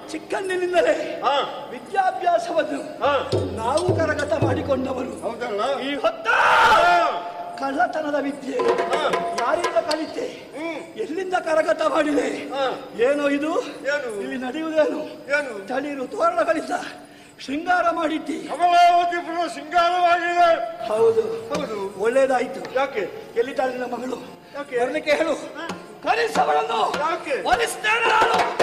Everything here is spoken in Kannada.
ಚಿಕ್ಕಂದಿನಿಂದಲೇ ಹಾ ವಿದ್ಯಾಭ್ಯಾಸವನ್ನು ಹಾ ನಾವು ಕರಗತ ಮಾಡಿಕೊಂಡವರು ಹೌದಲ್ಲ ಈ ಹೊತ್ತ ಹಾ, ಕಳ್ಳತನದ ವಿದ್ಯೆ ಹಾ. ಯಾರಿಂದ ಕಲಿತೆ ಹ್ಮ್ ಎಲ್ಲಿಂದ ಕರಗತ ಮಾಡಿದೆ ಹಾ. ಏನೋ ಇದು ಏನು? ಇಲ್ಲಿ ನಡೆಯುವುದೇನು ಏನು ತಳಿರು ತೋರಣಗಳಿಂದ ಶೃಂಗಾರ ಮಾಡಿದ್ದಿ ಕಮಲಾವತಿ ಪುರ ಸಿಂಗಾರವಾಗಿದೆ ಹೌದು ಹೌದು ಒಳ್ಳೇದಾಯ್ತು ಯಾಕೆ ಎಲ್ಲಿದ್ದಾಳೆ ನಿನ್ನ ಮಗಳು ಯಾಕೆ? ಬರ್ಲಿಕ್ಕೆ ಹೇಳು ಕಲಿಸವಳನ್ನು ಯಾಕೆ? ಒಲಿಸ್ತೇನೆ ನಾನು